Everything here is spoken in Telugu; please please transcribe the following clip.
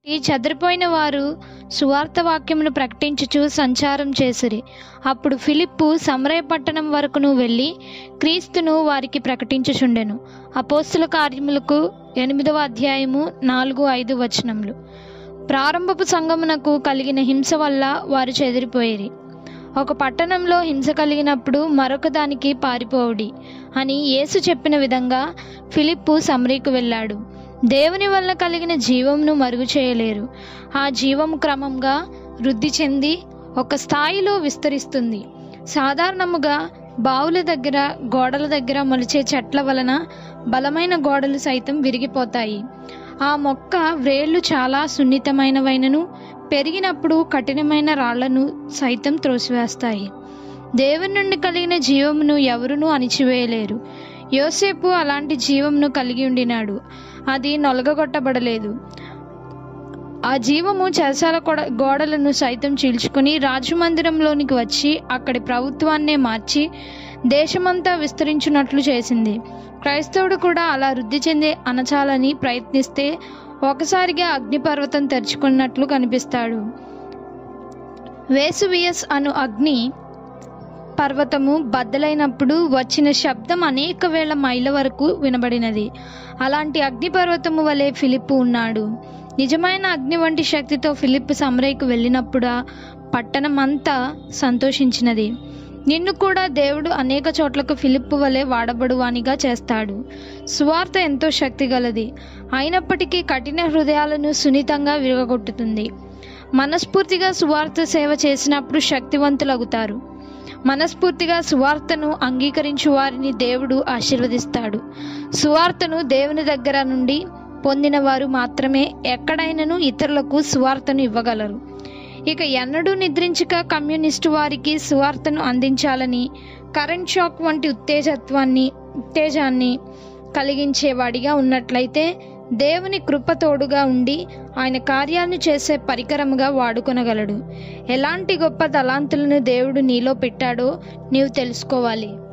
ఈ చెదిరిపోయిన వారు సువార్త వాక్యమును ప్రకటించుచు సంచారం చేసిరి అప్పుడు ఫిలిప్పు సమరయ పట్టణం వరకును వెళ్ళి క్రీస్తును వారికి ప్రకటించుచుండెను అపోస్తుల కార్యములకు ఎనిమిదవ అధ్యాయము నాలుగు ఐదు వచనములు ప్రారంభపు సంగమునకు కలిగిన హింస వల్ల వారు చెదిరిపోయిరి ఒక పట్టణంలో హింస కలిగినప్పుడు మరొక దానికి పారిపోవుడి అని యేసు చెప్పిన విధంగా ఫిలిప్పు సమరీకు వెళ్ళాడు దేవుని వల్ల కలిగిన జీవమును మరుగు చేయలేరు ఆ జీవము క్రమంగా వృద్ధి చెంది ఒక స్థాయిలో విస్తరిస్తుంది సాధారణముగా బావుల దగ్గర గోడల దగ్గర మొలిచే చెట్ల వలన బలమైన గోడలు సైతం విరిగిపోతాయి ఆ మొక్క వ్రేళ్లు చాలా సున్నితమైనవైనను పెరిగినప్పుడు కఠినమైన రాళ్లను సైతం త్రోసివేస్తాయి దేవుని నుండి కలిగిన జీవమును ఎవరునూ అణిచివేయలేరు యోసేపు అలాంటి జీవమును కలిగి ఉండినాడు అది నొలగగొట్టబడలేదు ఆ జీవము చెరసాల కొడ- గోడలను సైతం చీల్చుకుని రాజమందిరంలోనికి వచ్చి అక్కడి ప్రభుత్వాన్నే మార్చి దేశమంతా విస్తరించున్నట్లు చేసింది క్రైస్తవుడు కూడా అలా వృద్ధి చెంది అనచాలని ప్రయత్నిస్తే ఒకసారిగా అగ్నిపర్వతం తెరుచుకున్నట్లు కనిపిస్తాడు వేసువియస్ అను అగ్ని పర్వతము బద్దలైనప్పుడు వచ్చిన శబ్దం అనేక వేల మైళ్ళ వరకు వినబడినది అలాంటి అగ్నిపర్వతము వలె ఫిలిప్పు ఉన్నాడు నిజమైన అగ్ని వంటి శక్తితో ఫిలిప్ సమరేకు వెళ్ళినప్పుడు పట్టణం అంతా సంతోషించినది నిన్ను కూడా దేవుడు అనేక చోట్లకు ఫిలిప్పు వలె వాడబడువానిగా చేస్తాడు సువార్త ఎంతో శక్తి గలది అయినప్పటికీ కఠిన హృదయాలను సున్నితంగా విరగొట్టుతుంది మనస్ఫూర్తిగా సువార్త సేవ చేసినప్పుడు శక్తివంతులగుతారు మనస్ఫూర్తిగా సువార్తను అంగీకరించు వారిని దేవుడు ఆశీర్వదిస్తాడు సువార్తను దేవుని దగ్గర నుండి పొందిన వారు మాత్రమే ఎక్కడైనను ఇతరులకు సువార్తను ఇవ్వగలరు ఇక ఎన్నడూ నిద్రించక కమ్యూనిస్టు వారికి సువార్తను అందించాలని కరెంట్ షాక్ వంటి ఉత్తేజత్వాన్ని ఉత్తేజాన్ని కలిగించేవాడిగా ఉన్నట్లయితే దేవుని కృప తోడుగా ఉండి ఆయన కార్యాలను చేసే పరికరముగా వాడుకొనగలడు ఎలాంటి గొప్ప తలాంతులను దేవుడు నీలో పెట్టాడో నీవు తెలుసుకోవాలి